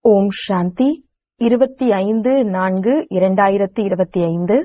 ஓம் சாந்தி இருபத்தி ஐந்து நான்கு இரண்டாயிரத்தி இருபத்தி ஐந்து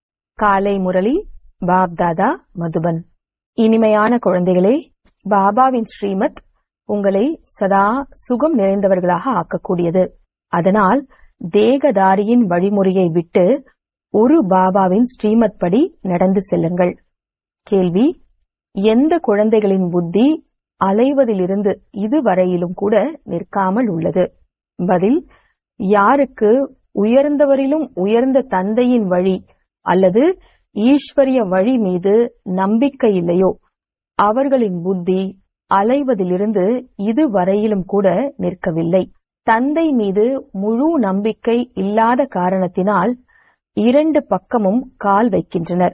காலை முரளி பாப்தாதா மதுபன் இனிமையான குழந்தைகளே பாபாவின் ஸ்ரீமத் உங்களை சதா சுகம் நிறைந்தவர்களாக ஆக்கக்கூடியது அதனால் தேகதாரியின் வழிமுறையை விட்டு ஒரு பாபாவின் ஸ்ரீமத் படி நடந்து செல்லுங்கள் கேள்வி எந்த குழந்தைகளின் புத்தி அலைவதிலிருந்து இதுவரையிலும் கூட நிற்காமல் உள்ளது பதில் யாருக்கு உயர்ந்தவரிலும் உயர்ந்த தந்தையின் வழி அல்லது ஈஸ்வரிய வழி மீது நம்பிக்கை இல்லையோ அவர்களின் புத்தி அலைவதிலிருந்து இதுவரையிலும் கூட நிற்கவில்லை தந்தை மீது முழு நம்பிக்கை இல்லாத காரணத்தினால் இரண்டு பக்கமும் கால் வைக்கின்றனர்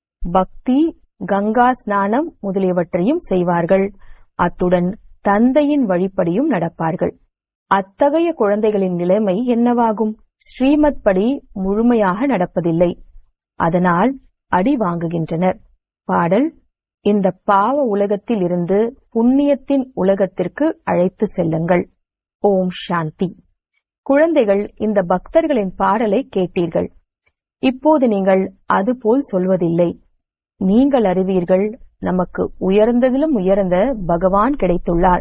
பக்தி கங்கா ஸ்நானம் முதலியவற்றையும் செய்வார்கள் அத்துடன் தந்தையின் வழிப்படியும் நடப்பார்கள் அத்தகைய குழந்தைகளின் நிலைமை என்னவாகும் ஸ்ரீமத் படி முழுமையாக நடப்பதில்லை அதனால் அடி வாங்குகின்றனர் பாடல் இந்த பாவ உலகத்தில் இருந்து புண்ணியத்தின் உலகத்திற்கு அழைத்து செல்லுங்கள் ஓம் சாந்தி குழந்தைகள் இந்த பக்தர்களின் பாடலை கேட்டீர்கள் இப்போது நீங்கள் அதுபோல் சொல்வதில்லை நீங்கள் அறிவீர்கள் நமக்கு உயர்ந்ததிலும் உயர்ந்த பகவான் கிடைத்துள்ளார்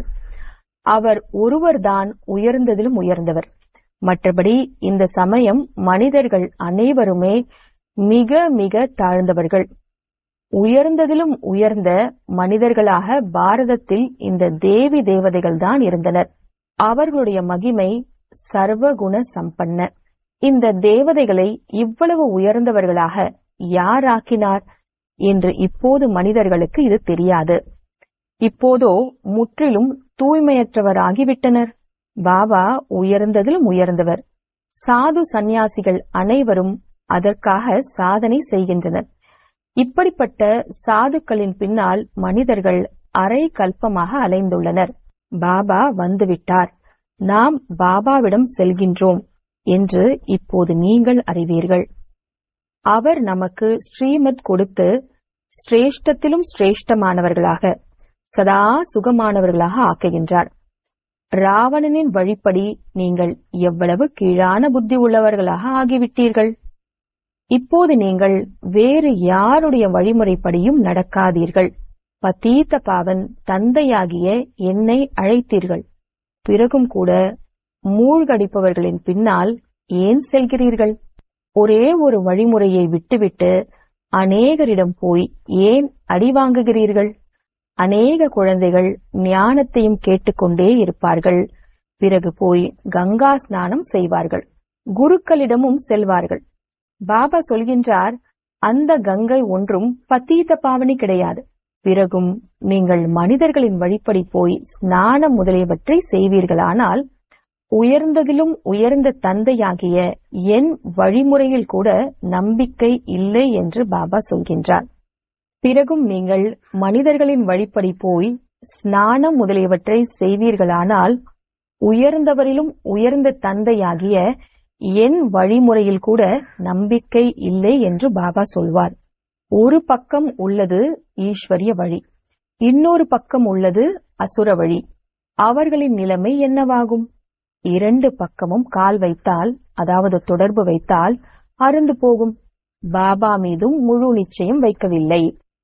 அவர் ஒருவர்தான் உயர்ந்ததிலும் உயர்ந்தவர் மற்றபடி இந்த சமயம் மனிதர்கள் அனைவருமே மிக மிக தாழ்ந்தவர்கள் உயர்ந்ததிலும் உயர்ந்த மனிதர்களாக பாரதத்தில் இந்த தேவி தேவதைகள் தான் இருந்தனர் அவர்களுடைய மகிமை சர்வகுண சம்பன்ன இந்த தேவதைகளை இவ்வளவு உயர்ந்தவர்களாக யார் ஆக்கினார் என்று இப்போது மனிதர்களுக்கு இது தெரியாது இப்போதோ முற்றிலும் தூய்மையற்றவராகிவிட்டனர் பாபா உயர்ந்ததிலும் உயர்ந்தவர் சாது சந்நியாசிகள் அனைவரும் அதற்காக சாதனை செய்கின்றனர் இப்படிப்பட்ட சாதுக்களின் பின்னால் மனிதர்கள் அரை கல்பமாக அலைந்துள்ளனர் பாபா வந்துவிட்டார் நாம் பாபாவிடம் செல்கின்றோம் என்று இப்போது நீங்கள் அறிவீர்கள் அவர் நமக்கு ஸ்ரீமத் கொடுத்து சிரேஷ்டத்திலும் சிரேஷ்டமானவர்களாக சதா சுகமானவர்களாக ஆக்குகின்றார் ராவணனின் வழிப்படி நீங்கள் எவ்வளவு கீழான புத்தி உள்ளவர்களாக ஆகிவிட்டீர்கள் இப்போது நீங்கள் வேறு யாருடைய வழிமுறைப்படியும் நடக்காதீர்கள் பதீத்த பாவன் தந்தையாகிய என்னை அழைத்தீர்கள் பிறகும் கூட மூழ்கடிப்பவர்களின் பின்னால் ஏன் செல்கிறீர்கள் ஒரே ஒரு வழிமுறையை விட்டுவிட்டு அநேகரிடம் போய் ஏன் அடி வாங்குகிறீர்கள் அநேக குழந்தைகள் ஞானத்தையும் கேட்டுக்கொண்டே இருப்பார்கள் பிறகு போய் கங்கா ஸ்நானம் செய்வார்கள் குருக்களிடமும் செல்வார்கள் பாபா சொல்கின்றார் அந்த கங்கை ஒன்றும் பத்தீத பாவனி கிடையாது பிறகும் நீங்கள் மனிதர்களின் வழிப்படி போய் ஸ்நானம் முதலியவற்றை செய்வீர்களானால் உயர்ந்ததிலும் உயர்ந்த தந்தையாகிய என் வழிமுறையில் கூட நம்பிக்கை இல்லை என்று பாபா சொல்கின்றார் பிறகும் நீங்கள் மனிதர்களின் வழிப்படி போய் ஸ்நானம் முதலியவற்றை செய்வீர்களானால் உயர்ந்தவரிலும் உயர்ந்த தந்தையாகிய என் வழிமுறையில் கூட நம்பிக்கை இல்லை என்று பாபா சொல்வார் ஒரு பக்கம் உள்ளது ஈஸ்வரிய வழி இன்னொரு பக்கம் உள்ளது அசுர வழி அவர்களின் நிலைமை என்னவாகும் இரண்டு பக்கமும் கால் வைத்தால் அதாவது தொடர்பு வைத்தால் அருந்து போகும் பாபா மீதும் முழு நிச்சயம் வைக்கவில்லை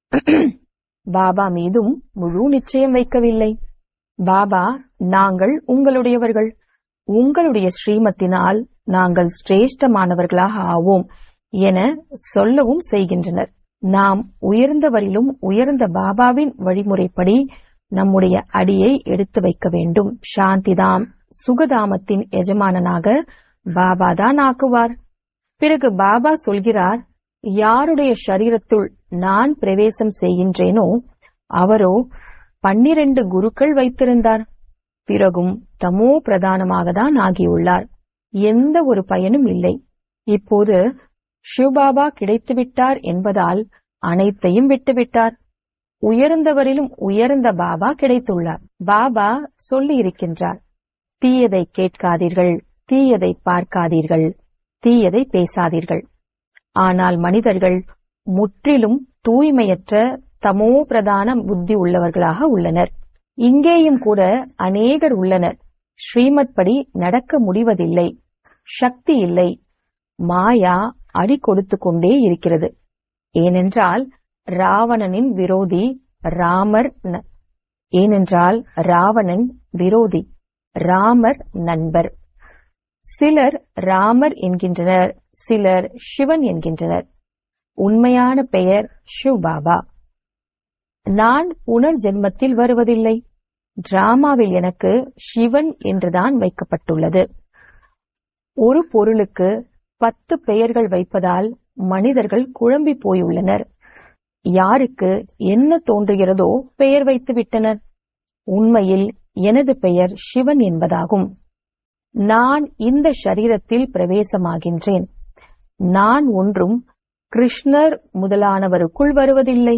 பாபா மீதும் முழு நிச்சயம் வைக்கவில்லை பாபா நாங்கள் உங்களுடையவர்கள் உங்களுடைய ஸ்ரீமத்தினால் நாங்கள் சிரேஷ்டமானவர்களாக ஆவோம் என சொல்லவும் செய்கின்றனர் நாம் உயர்ந்தவரிலும் உயர்ந்த பாபாவின் வழிமுறைப்படி நம்முடைய அடியை எடுத்து வைக்க வேண்டும் சாந்திதாம் சுகதாமத்தின் எஜமானனாக பாபா தான் ஆக்குவார் பிறகு பாபா சொல்கிறார் யாருடைய சரீரத்துள் நான் பிரவேசம் செய்கின்றேனோ அவரோ பன்னிரண்டு குருக்கள் வைத்திருந்தார் பிறகும் தமோ பிரதானமாக தான் ஆகியுள்ளார் எந்த ஒரு பயனும் இல்லை இப்போது ஷிவ்பாபா கிடைத்துவிட்டார் என்பதால் அனைத்தையும் விட்டுவிட்டார் உயர்ந்தவரிலும் உயர்ந்த பாபா கிடைத்துள்ளார் பாபா சொல்லி இருக்கின்றார் தீயதை கேட்காதீர்கள் தீயதை பார்க்காதீர்கள் தீயதை பேசாதீர்கள் ஆனால் மனிதர்கள் முற்றிலும் தூய்மையற்ற தமோ பிரதான புத்தி உள்ளவர்களாக உள்ளனர் இங்கேயும் கூட அநேகர் உள்ளனர் ஸ்ரீமத் படி நடக்க முடிவதில்லை சக்தி இல்லை மாயா அடி கொடுத்து கொண்டே இருக்கிறது ஏனென்றால் ராவணனின் விரோதி ராமர் ந- ஏனென்றால் ராவணன் விரோதி ராமர் நண்பர் சிலர் ராமர் என்கின்றனர் சிலர் சிவன் என்கின்றனர் உண்மையான பெயர் சிவபாபா நான் புனர் ஜென்மத்தில் வருவதில்லை டிராமாவில் எனக்கு சிவன் என்றுதான் வைக்கப்பட்டுள்ளது ஒரு பொருளுக்கு பத்து பெயர்கள் வைப்பதால் மனிதர்கள் குழம்பி போயுள்ளனர் யாருக்கு என்ன தோன்றுகிறதோ பெயர் வைத்து விட்டனர் உண்மையில் எனது பெயர் சிவன் என்பதாகும் நான் இந்த சரீரத்தில் பிரவேசமாகின்றேன் நான் ஒன்றும் கிருஷ்ணர் முதலானவருக்குள் வருவதில்லை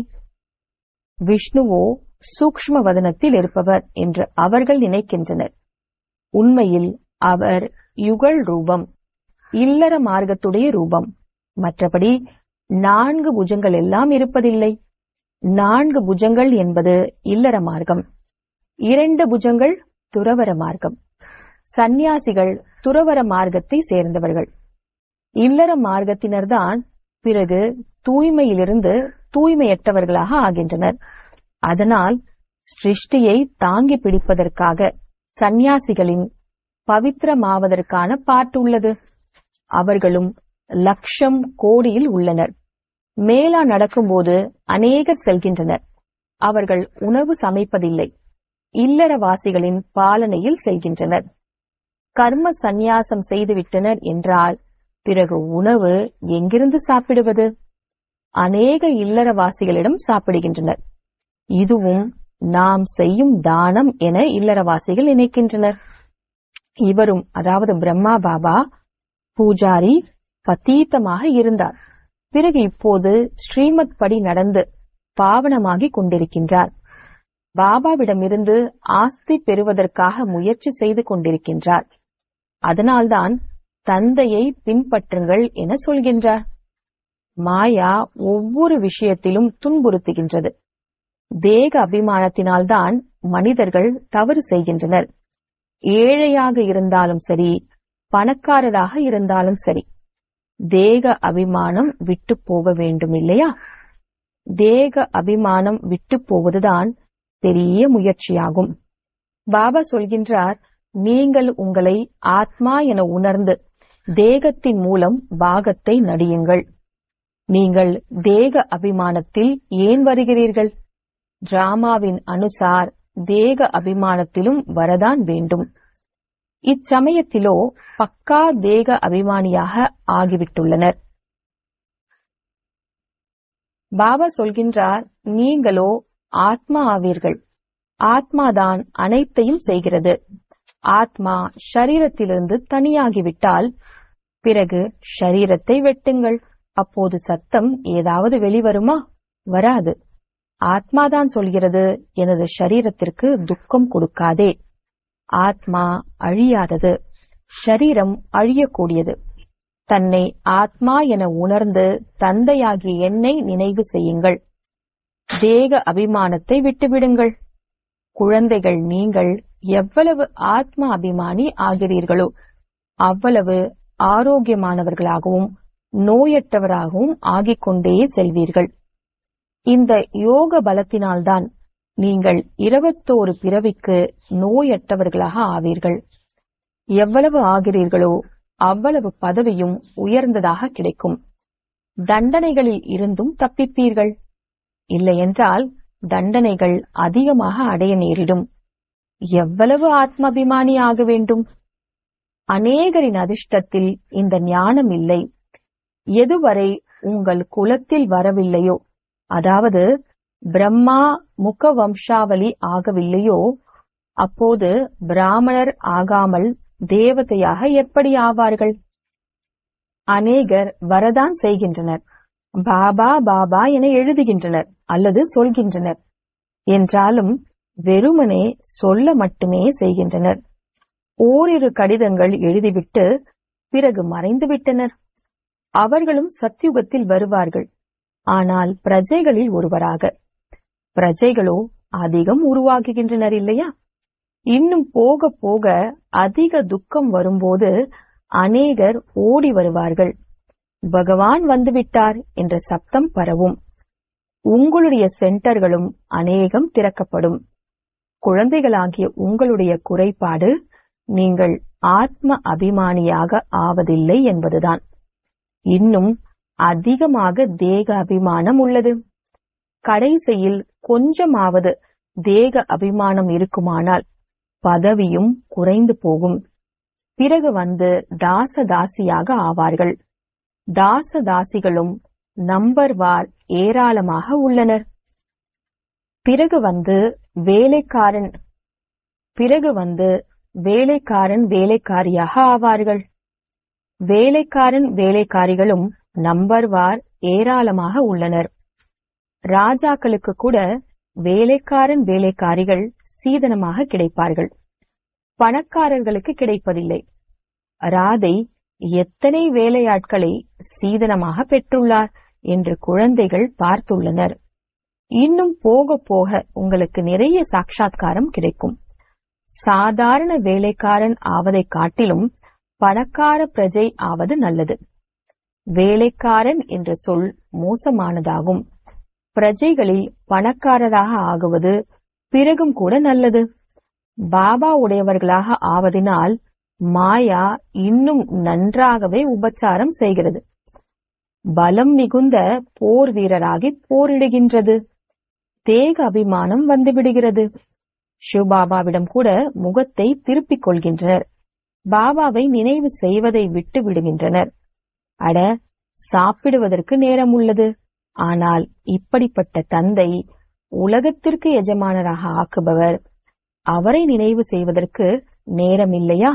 விஷ்ணுவோ சூக்ஷ்ம வதனத்தில் இருப்பவர் என்று அவர்கள் நினைக்கின்றனர் உண்மையில் அவர் யுகல் ரூபம் இல்லற மார்க்கத்துடைய ரூபம் மற்றபடி நான்கு புஜங்கள் எல்லாம் இருப்பதில்லை நான்கு புஜங்கள் என்பது இல்லற மார்க்கம் இரண்டு புஜங்கள் துறவர மார்க்கம் சந்நியாசிகள் துறவர மார்க்கத்தை சேர்ந்தவர்கள் இல்லற மார்க்கத்தினர்தான் பிறகு தூய்மையிலிருந்து தூய்மையற்றவர்களாக ஆகின்றனர் அதனால் சிருஷ்டியை தாங்கி பிடிப்பதற்காக சந்நியாசிகளின் பவித்திரமாவதற்கான பாட்டு உள்ளது அவர்களும் லட்சம் கோடியில் உள்ளனர் மேலா நடக்கும்போது அநேகர் செல்கின்றனர் அவர்கள் உணவு சமைப்பதில்லை இல்லறவாசிகளின் பாலனையில் செல்கின்றனர் கர்ம சந்நியாசம் செய்துவிட்டனர் என்றால் பிறகு உணவு எங்கிருந்து சாப்பிடுவது அநேக இல்லறவாசிகளிடம் சாப்பிடுகின்றனர் இதுவும் நாம் செய்யும் தானம் என இல்லறவாசிகள் நினைக்கின்றனர் இவரும் அதாவது பிரம்மா பாபா பூஜாரி பத்தீத்தமாக இருந்தார் பிறகு இப்போது ஸ்ரீமத் படி நடந்து பாவனமாகி கொண்டிருக்கின்றார் பாபாவிடமிருந்து ஆஸ்தி பெறுவதற்காக முயற்சி செய்து கொண்டிருக்கின்றார் அதனால்தான் தந்தையை பின்பற்றுங்கள் என சொல்கின்றார் மாயா ஒவ்வொரு விஷயத்திலும் துன்புறுத்துகின்றது தேக அபிமானத்தினால்தான் மனிதர்கள் தவறு செய்கின்றனர் ஏழையாக இருந்தாலும் சரி பணக்காரராக இருந்தாலும் சரி தேக அபிமானம் விட்டு போக வேண்டும் இல்லையா தேக அபிமானம் விட்டு போவதுதான் பெரிய முயற்சியாகும் பாபா சொல்கின்றார் நீங்கள் உங்களை ஆத்மா என உணர்ந்து தேகத்தின் மூலம் பாகத்தை நடியுங்கள் நீங்கள் தேக அபிமானத்தில் ஏன் வருகிறீர்கள் டிராமாவின் அனுசார் தேக அபிமானத்திலும் வரதான் வேண்டும் இச்சமயத்திலோ பக்கா தேக அபிமானியாக ஆகிவிட்டுள்ளனர் பாபா சொல்கின்றார் நீங்களோ ஆத்மா ஆவீர்கள் ஆத்மாதான் அனைத்தையும் செய்கிறது ஆத்மா ஷரீரத்திலிருந்து தனியாகிவிட்டால் பிறகு ஷரீரத்தை வெட்டுங்கள் அப்போது சத்தம் ஏதாவது வெளிவருமா வராது ஆத்மாதான் சொல்கிறது எனது ஷரீரத்திற்கு துக்கம் கொடுக்காதே ஆத்மா அழியாதது ஷரீரம் அழியக்கூடியது தன்னை ஆத்மா என உணர்ந்து தந்தையாகிய என்னை நினைவு செய்யுங்கள் தேக அபிமானத்தை விட்டுவிடுங்கள் குழந்தைகள் நீங்கள் எவ்வளவு ஆத்ம அபிமானி ஆகிறீர்களோ அவ்வளவு ஆரோக்கியமானவர்களாகவும் நோயற்றவராகவும் ஆகிக் கொண்டே செல்வீர்கள் இந்த யோக பலத்தினால்தான் நீங்கள் இருபத்தோரு பிறவிக்கு நோயற்றவர்களாக ஆவீர்கள் எவ்வளவு ஆகிறீர்களோ அவ்வளவு பதவியும் உயர்ந்ததாக கிடைக்கும் தண்டனைகளில் இருந்தும் தப்பிப்பீர்கள் இல்லையென்றால் தண்டனைகள் அதிகமாக அடைய நேரிடும் எவ்வளவு ஆத்மாபிமானி ஆக வேண்டும் அநேகரின் அதிர்ஷ்டத்தில் இந்த ஞானம் இல்லை எதுவரை உங்கள் குலத்தில் வரவில்லையோ அதாவது பிரம்மா முக வம்சாவளி ஆகவில்லையோ அப்போது பிராமணர் ஆகாமல் தேவதையாக எப்படி ஆவார்கள் அநேகர் வரதான் செய்கின்றனர் பாபா பாபா என எழுதுகின்றனர் அல்லது சொல்கின்றனர் என்றாலும் வெறுமனே சொல்ல மட்டுமே செய்கின்றனர் ஓரிரு கடிதங்கள் எழுதிவிட்டு பிறகு மறைந்து விட்டனர் அவர்களும் சத்யுகத்தில் வருவார்கள் ஆனால் பிரஜைகளில் ஒருவராக பிரஜைகளோ அதிகம் உருவாகுகின்றனர் இல்லையா இன்னும் போக போக அதிக துக்கம் வரும்போது அநேகர் ஓடி வருவார்கள் பகவான் வந்துவிட்டார் என்ற சப்தம் பரவும் உங்களுடைய சென்டர்களும் அநேகம் திறக்கப்படும் குழந்தைகளாகிய உங்களுடைய குறைபாடு நீங்கள் ஆத்ம அபிமானியாக ஆவதில்லை என்பதுதான் இன்னும் அதிகமாக தேக அபிமானம் உள்ளது கடைசியில் கொஞ்சமாவது தேக அபிமானம் இருக்குமானால் பதவியும் குறைந்து போகும் பிறகு வந்து தாச தாசியாக ஆவார்கள் தாச தாசிகளும் நம்பர் வார் ஏராளமாக உள்ளனர் பிறகு வந்து வேலைக்காரன் பிறகு வந்து வேலைக்காரன் வேலைக்காரியாக ஆவார்கள் வேலைக்காரன் வேலைக்காரிகளும் நம்பர் வார் ஏராளமாக உள்ளனர் ராஜாக்களுக்கு கூட வேலைக்காரன் வேலைக்காரிகள் சீதனமாக கிடைப்பார்கள் பணக்காரர்களுக்கு கிடைப்பதில்லை ராதை எத்தனை வேலையாட்களை சீதனமாக பெற்றுள்ளார் என்று குழந்தைகள் பார்த்துள்ளனர் இன்னும் போக போக உங்களுக்கு நிறைய சாட்சாத்காரம் கிடைக்கும் சாதாரண வேலைக்காரன் ஆவதை காட்டிலும் பணக்கார பிரஜை ஆவது நல்லது வேலைக்காரன் என்ற சொல் மோசமானதாகும் பிரஜைகளில் பணக்காரராக ஆகுவது பிறகும் கூட நல்லது பாபா உடையவர்களாக ஆவதினால் மாயா இன்னும் நன்றாகவே உபச்சாரம் செய்கிறது பலம் மிகுந்த போர் வீரராகி போரிடுகின்றது தேக அபிமானம் வந்துவிடுகிறது சிவபாபாவிடம் கூட முகத்தை திருப்பிக் கொள்கின்றனர் பாபாவை நினைவு செய்வதை விட்டு விடுகின்றனர் அட சாப்பிடுவதற்கு நேரம் உள்ளது ஆனால் இப்படிப்பட்ட தந்தை உலகத்திற்கு எஜமானராக ஆக்குபவர் அவரை நினைவு செய்வதற்கு நேரம் இல்லையா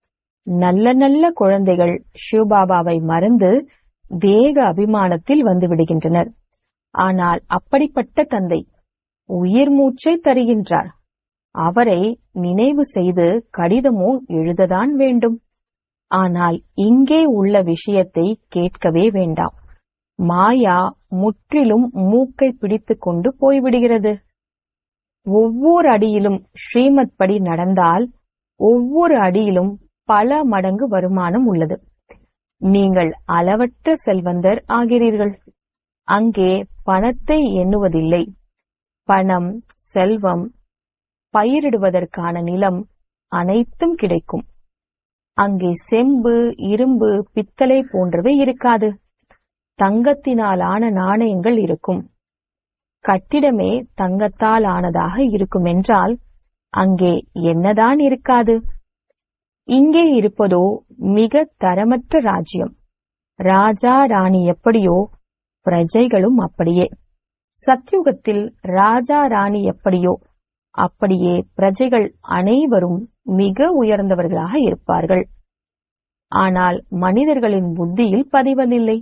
நல்ல நல்ல குழந்தைகள் சிவபாபாவை மறந்து தேக அபிமானத்தில் வந்து விடுகின்றனர் ஆனால் அப்படிப்பட்ட தந்தை உயிர் மூச்சை தருகின்றார் அவரை நினைவு செய்து கடிதமோ எழுததான் வேண்டும் ஆனால் இங்கே உள்ள விஷயத்தை கேட்கவே வேண்டாம் மாயா முற்றிலும் மூக்கை பிடித்துக் கொண்டு போய்விடுகிறது ஒவ்வொரு அடியிலும் ஸ்ரீமத் படி நடந்தால் ஒவ்வொரு அடியிலும் பல மடங்கு வருமானம் உள்ளது நீங்கள் அளவற்ற செல்வந்தர் ஆகிறீர்கள் அங்கே பணத்தை எண்ணுவதில்லை பணம் செல்வம் பயிரிடுவதற்கான நிலம் அனைத்தும் கிடைக்கும் அங்கே செம்பு இரும்பு பித்தளை போன்றவை இருக்காது தங்கத்தினால் ஆன நாணயங்கள் இருக்கும் கட்டிடமே தங்கத்தால் ஆனதாக இருக்கும் என்றால் அங்கே என்னதான் இருக்காது இங்கே இருப்பதோ மிக தரமற்ற ராஜ்யம் ராஜா ராணி எப்படியோ பிரஜைகளும் அப்படியே சத்யுகத்தில் ராஜா ராணி எப்படியோ அப்படியே பிரஜைகள் அனைவரும் மிக உயர்ந்தவர்களாக இருப்பார்கள் ஆனால் மனிதர்களின் புத்தியில் பதிவதில்லை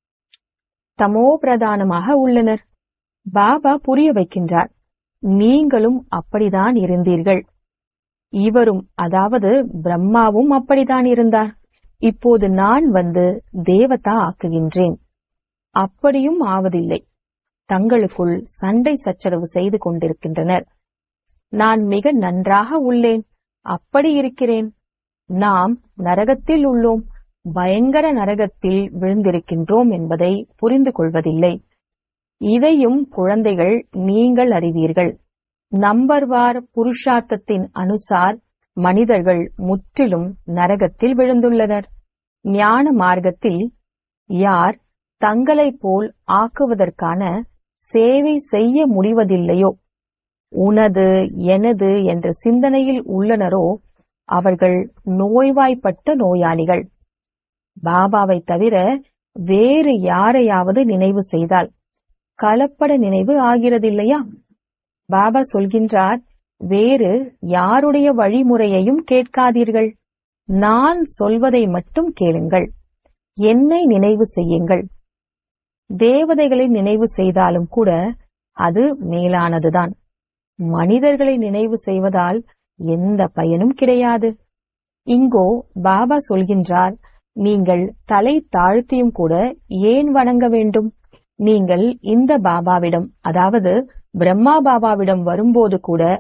தமோ பிரதானமாக உள்ளனர் பாபா புரிய வைக்கின்றார் நீங்களும் அப்படிதான் இருந்தீர்கள் இவரும் அதாவது பிரம்மாவும் அப்படித்தான் இருந்தார் இப்போது நான் வந்து தேவதா ஆக்குகின்றேன் அப்படியும் ஆவதில்லை தங்களுக்குள் சண்டை சச்சரவு செய்து கொண்டிருக்கின்றனர் நான் மிக நன்றாக உள்ளேன் அப்படி இருக்கிறேன் நாம் நரகத்தில் உள்ளோம் பயங்கர நரகத்தில் விழுந்திருக்கின்றோம் என்பதை புரிந்து கொள்வதில்லை இதையும் குழந்தைகள் நீங்கள் அறிவீர்கள் நம்பர்வார் புருஷார்த்தத்தின் அனுசார் மனிதர்கள் முற்றிலும் நரகத்தில் விழுந்துள்ளனர் ஞான மார்க்கத்தில் யார் தங்களைப் போல் ஆக்குவதற்கான சேவை செய்ய முடிவதில்லையோ உனது எனது என்ற சிந்தனையில் உள்ளனரோ அவர்கள் நோய்வாய்ப்பட்ட நோயாளிகள் பாபாவை தவிர வேறு யாரையாவது நினைவு செய்தால் கலப்பட நினைவு ஆகிறதில்லையா பாபா சொல்கின்றார் வேறு யாருடைய வழிமுறையையும் கேட்காதீர்கள் நான் சொல்வதை மட்டும் கேளுங்கள் என்னை நினைவு செய்யுங்கள் தேவதைகளை நினைவு செய்தாலும் கூட அது மேலானதுதான் மனிதர்களை நினைவு செய்வதால் எந்த பயனும் கிடையாது இங்கோ பாபா சொல்கின்றார் நீங்கள் தலை தாழ்த்தியும் கூட ஏன் வணங்க வேண்டும் நீங்கள் இந்த பாபாவிடம் அதாவது பிரம்மா பாபாவிடம் வரும்போது கூட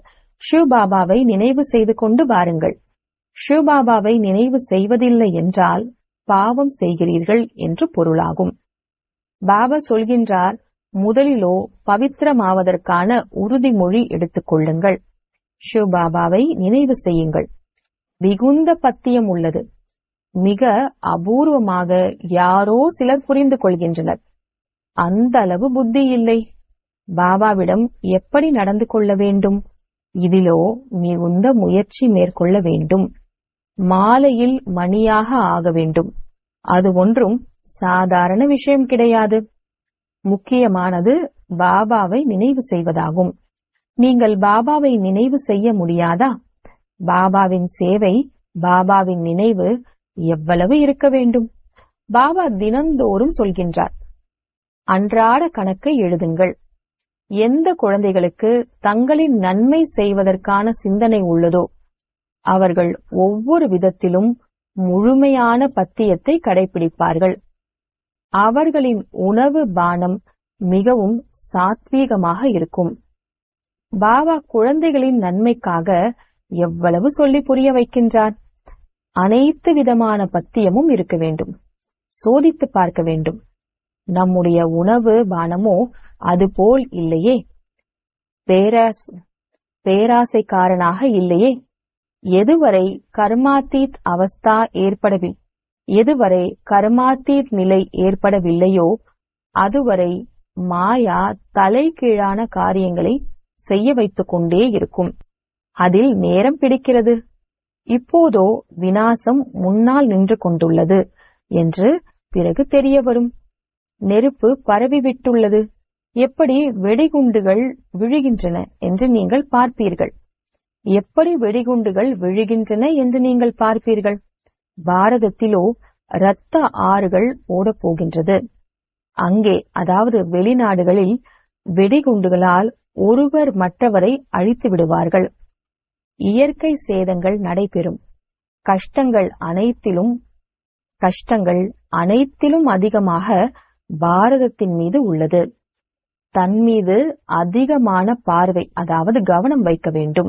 ஷிவ்பாபாவை நினைவு செய்து கொண்டு வாருங்கள் ஷிவ்பாபாவை நினைவு செய்வதில்லை என்றால் பாவம் செய்கிறீர்கள் என்று பொருளாகும் பாபா சொல்கின்றார் முதலிலோ பவித்திரமாவதற்கான உறுதிமொழி எடுத்துக் கொள்ளுங்கள் ஷிவ்பாபாவை நினைவு செய்யுங்கள் மிகுந்த பத்தியம் உள்ளது மிக அபூர்வமாக யாரோ சிலர் புரிந்து கொள்கின்றனர் அந்த அளவு புத்தி இல்லை பாபாவிடம் எப்படி நடந்து கொள்ள வேண்டும் இதிலோ மிகுந்த முயற்சி மேற்கொள்ள வேண்டும் மாலையில் மணியாக ஆக வேண்டும் அது ஒன்றும் சாதாரண விஷயம் கிடையாது முக்கியமானது பாபாவை நினைவு செய்வதாகும் நீங்கள் பாபாவை நினைவு செய்ய முடியாதா பாபாவின் சேவை பாபாவின் நினைவு எவ்வளவு இருக்க வேண்டும் பாபா தினந்தோறும் சொல்கின்றார் அன்றாட கணக்கை எழுதுங்கள் எந்த குழந்தைகளுக்கு தங்களின் நன்மை செய்வதற்கான சிந்தனை உள்ளதோ அவர்கள் ஒவ்வொரு விதத்திலும் முழுமையான பத்தியத்தை கடைபிடிப்பார்கள் அவர்களின் உணவு பானம் மிகவும் சாத்வீகமாக இருக்கும் பாபா குழந்தைகளின் நன்மைக்காக எவ்வளவு சொல்லி புரிய வைக்கின்றார் அனைத்து விதமான பத்தியமும் இருக்க வேண்டும் சோதித்து பார்க்க வேண்டும் நம்முடைய உணவு பானமோ அதுபோல் இல்லையே பேராஸ் பேராசைக்காரனாக இல்லையே எதுவரை கர்மாத்தீத் அவஸ்தா ஏற்படவில்லை எதுவரை கர்மாத்தீத் நிலை ஏற்படவில்லையோ அதுவரை மாயா தலைகீழான காரியங்களை செய்ய வைத்துக் கொண்டே இருக்கும் அதில் நேரம் பிடிக்கிறது இப்போதோ வினாசம் முன்னால் நின்று கொண்டுள்ளது என்று பிறகு தெரிய வரும் நெருப்பு பரவிவிட்டுள்ளது எப்படி வெடிகுண்டுகள் விழுகின்றன என்று நீங்கள் பார்ப்பீர்கள் எப்படி வெடிகுண்டுகள் விழுகின்றன என்று நீங்கள் பார்ப்பீர்கள் பாரதத்திலோ இரத்த ஆறுகள் ஓடப் போகின்றது அங்கே அதாவது வெளிநாடுகளில் வெடிகுண்டுகளால் ஒருவர் மற்றவரை அழித்து விடுவார்கள் இயற்கை சேதங்கள் நடைபெறும் கஷ்டங்கள் அனைத்திலும் கஷ்டங்கள் அனைத்திலும் அதிகமாக பாரதத்தின் மீது உள்ளது தன் மீது அதிகமான பார்வை அதாவது கவனம் வைக்க வேண்டும்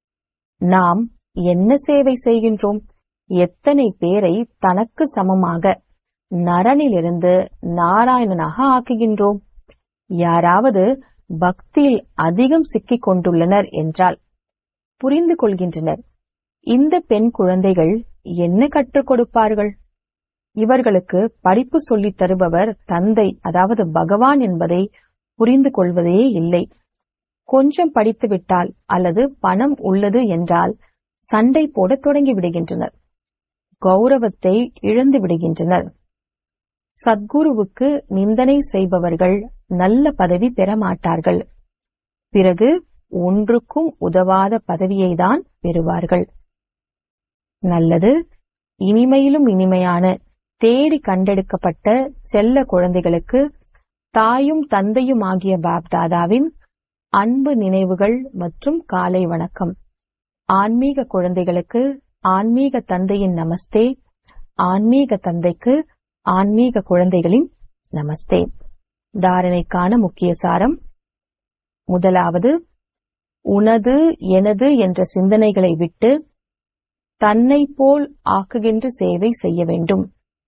நாம் என்ன சேவை செய்கின்றோம் எத்தனை பேரை தனக்கு சமமாக நரனிலிருந்து நாராயணனாக ஆக்குகின்றோம் யாராவது பக்தியில் அதிகம் சிக்கிக் கொண்டுள்ளனர் என்றால் புரிந்து கொள்கின்றனர் இந்த பெண் குழந்தைகள் என்ன கற்றுக் கொடுப்பார்கள் இவர்களுக்கு படிப்பு சொல்லித் தருபவர் தந்தை அதாவது பகவான் என்பதை புரிந்து கொள்வதே இல்லை கொஞ்சம் படித்துவிட்டால் அல்லது பணம் உள்ளது என்றால் சண்டை போட தொடங்கி விடுகின்றனர் கௌரவத்தை இழந்து விடுகின்றனர் சத்குருவுக்கு நிந்தனை செய்பவர்கள் நல்ல பதவி பெற மாட்டார்கள் பிறகு ஒன்றுக்கும் உதவாத பதவியை தான் பெறுவார்கள் நல்லது இனிமையிலும் இனிமையான தேடி கண்டெடுக்கப்பட்ட செல்ல குழந்தைகளுக்கு தாயும் தந்தையும் ஆகிய பாப்தாதாவின் அன்பு நினைவுகள் மற்றும் காலை வணக்கம் ஆன்மீக குழந்தைகளுக்கு ஆன்மீக தந்தையின் நமஸ்தே ஆன்மீக தந்தைக்கு ஆன்மீக குழந்தைகளின் நமஸ்தே தாரணைக்கான முக்கிய சாரம் முதலாவது உனது எனது என்ற சிந்தனைகளை விட்டு தன்னை போல் ஆக்குகின்ற சேவை செய்ய வேண்டும்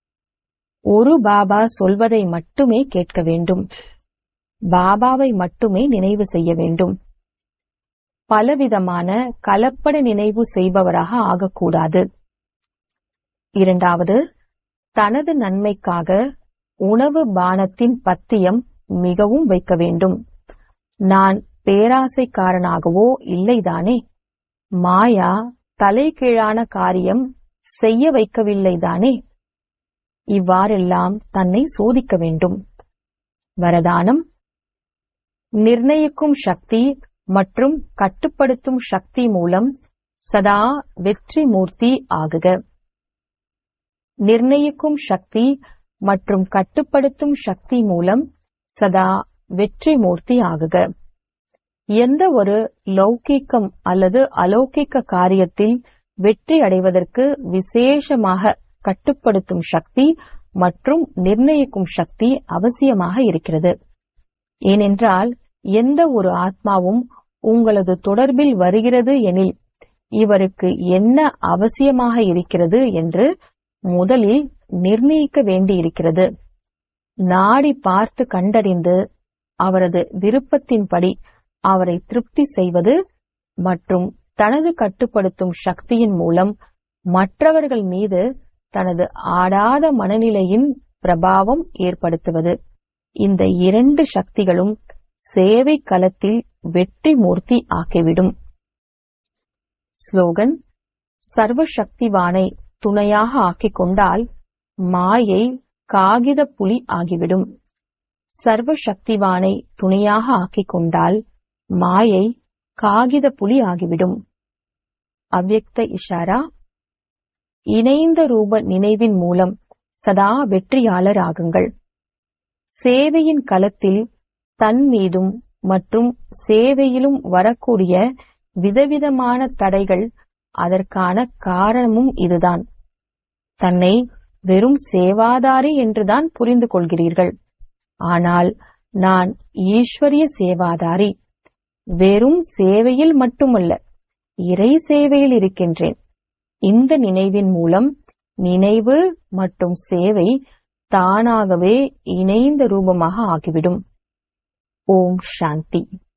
ஒரு பாபா சொல்வதை மட்டுமே கேட்க வேண்டும் பாபாவை மட்டுமே நினைவு செய்ய வேண்டும் பலவிதமான கலப்பட நினைவு செய்பவராக ஆகக்கூடாது இரண்டாவது தனது நன்மைக்காக உணவு பானத்தின் பத்தியம் மிகவும் வைக்க வேண்டும் நான் பேராசைக்காரனாகவோ இல்லைதானே மாயா தலைகீழான காரியம் செய்ய வைக்கவில்லைதானே இவ்வாறெல்லாம் தன்னை சோதிக்க வேண்டும் வரதானம் நிர்ணயிக்கும் சக்தி மற்றும் கட்டுப்படுத்தும் சக்தி மூலம் சதா வெற்றி மூர்த்தி ஆகுக நிர்ணயிக்கும் சக்தி மற்றும் கட்டுப்படுத்தும் சக்தி மூலம் சதா வெற்றி மூர்த்தி ஆகுக எந்த ஒரு லௌகீக்கம் அல்லது அலௌகிக்க காரியத்தில் வெற்றி அடைவதற்கு விசேஷமாக கட்டுப்படுத்தும் சக்தி மற்றும் நிர்ணயிக்கும் சக்தி அவசியமாக இருக்கிறது ஏனென்றால் எந்த ஒரு ஆத்மாவும் உங்களது தொடர்பில் வருகிறது எனில் இவருக்கு என்ன அவசியமாக இருக்கிறது என்று முதலில் நிர்ணயிக்க வேண்டியிருக்கிறது நாடி பார்த்து கண்டறிந்து அவரது விருப்பத்தின்படி அவரை திருப்தி செய்வது மற்றும் தனது கட்டுப்படுத்தும் சக்தியின் மூலம் மற்றவர்கள் மீது தனது ஆடாத மனநிலையின் பிரபாவம் ஏற்படுத்துவது இந்த இரண்டு சக்திகளும் சேவை களத்தில் வெற்றி மூர்த்தி ஆக்கிவிடும் ஸ்லோகன் சர்வசக்திவானை துணையாக ஆக்கிக் கொண்டால் மாயை காகித புலி ஆகிவிடும் சர்வசக்திவானை துணையாக ஆக்கிக் கொண்டால் மாயை காகித புலி ஆகிவிடும் அவ்யக்த இஷாரா இணைந்த ரூப நினைவின் மூலம் சதா வெற்றியாளர் ஆகுங்கள் சேவையின் களத்தில் தன் மீதும் மற்றும் சேவையிலும் வரக்கூடிய விதவிதமான தடைகள் அதற்கான காரணமும் இதுதான் தன்னை வெறும் சேவாதாரி என்றுதான் புரிந்து கொள்கிறீர்கள் ஆனால் நான் ஈஸ்வரிய சேவாதாரி வெறும் சேவையில் மட்டுமல்ல இறை சேவையில் இருக்கின்றேன் இந்த நினைவின் மூலம் நினைவு மற்றும் சேவை தானாகவே இணைந்த ரூபமாக ஆகிவிடும் ஓம் சாந்தி